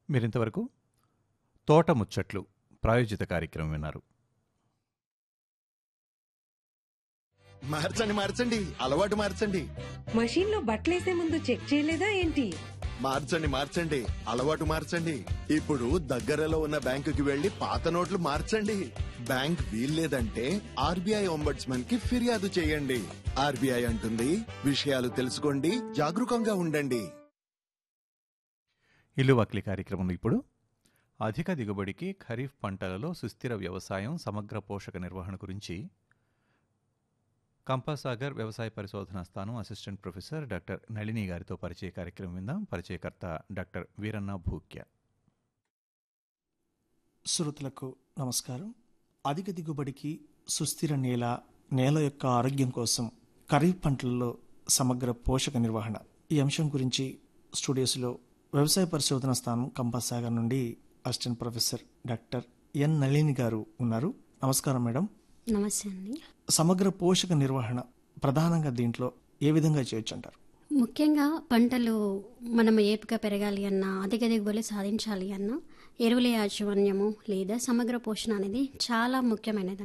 మీరింతవరకు తోట ముచ్చట్లు ప్రాయోజిత కార్యక్రమం విన్నారు మార్చండి మార్చండి అలవాటు మార్చండి మషీన్ లో బట్టలేసే ముందు చెక్ చేయలేదా ఏంటి మార్చండి మార్చండి అలవాటు మార్చండి ఇప్పుడు దగ్గరలో ఉన్న బ్యాంకుకి వెళ్లి పాత నోట్లు మార్చండి బ్యాంక్ వీల్లేదంటే ఆర్బీఐ ఒంబడ్స్మన్ కి ఫిర్యాదు చేయండి ఆర్బీఐ అంటుంది విషయాలు తెలుసుకోండి జాగరూకంగా ఉండండి ఇల్లు వాకిలి కార్యక్రమంలో ఇప్పుడు అధిక దిగుబడికి ఖరీఫ్ పంటలలో సుస్థిర వ్యవసాయం సమగ్ర పోషక నిర్వహణ గురించి కంపాసాగర్ వ్యవసాయ పరిశోధనా స్థానం అసిస్టెంట్ ప్రొఫెసర్ డాక్టర్ నళిని గారితో పరిచయ కార్యక్రమం విందాం పరిచయకర్త డాక్టర్ వీరన్న భూక్య శ్రోతలకు నమస్కారం అధిక దిగుబడికి సుస్థిర నేల నేల యొక్క ఆరోగ్యం కోసం ఖరీఫ్ పంటలలో సమగ్ర పోషక నిర్వహణ ఈ అంశం గురించి స్టూడియోస్లో వ్యవసాయ పరిశోధన స్థానం కంపాస్ సాగర్ నుండి assistant professor doctor N Nalini గారు ఉన్నారు నమస్కారం మేడం నమస్తే అండి సమగ్ర పోషక నిర్వహణ ప్రధానంగా దీంట్లో ఏ విధంగా చేయొచ్చు అంటారు ముఖ్యంగా పంటలు మనం ఏపుగా పెరగాలి అన్నా అధిక దిగుబడి సాధించాలి అన్నా ఎరువుల యాజమాన్యము లేదా సమగ్ర పోషణ అనేది చాలా ముఖ్యమైనది